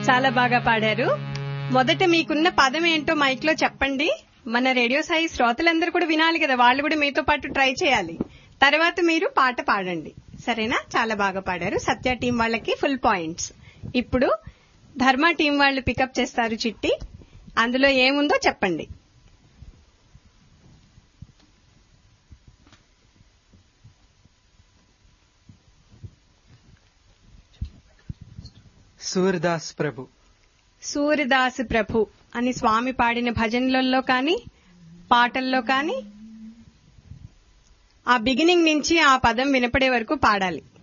చాలా బాగా పాడారు మొదట మీకున్న పదం ఏంటో మైక్ లో చెప్పండి మన రేడియో సాయి శ్రోతలందరూ కూడా వినాలి కదా వాళ్ళు కూడా మీతో పాటు ట్రై చేయాలి తర్వాత మీరు పాట పాడండి సరేనా చాలా బాగా పాడారు సత్య టీం వాళ్ళకి ఫుల్ పాయింట్స్ ఇప్పుడు ధర్మ టీం వాళ్ళు పికప్ చేస్తారు చిట్టి అందులో ఏముందో చెప్పండి సూర్దాస్ ప్రభు సూర్యదాస్ ప్రభు అని స్వామి పాడిన భజనలలో కానీ పాటల్లో కానీ ఆ బిగినింగ్ నుంచి ఆ పదం వినపడే వరకు పాడాలి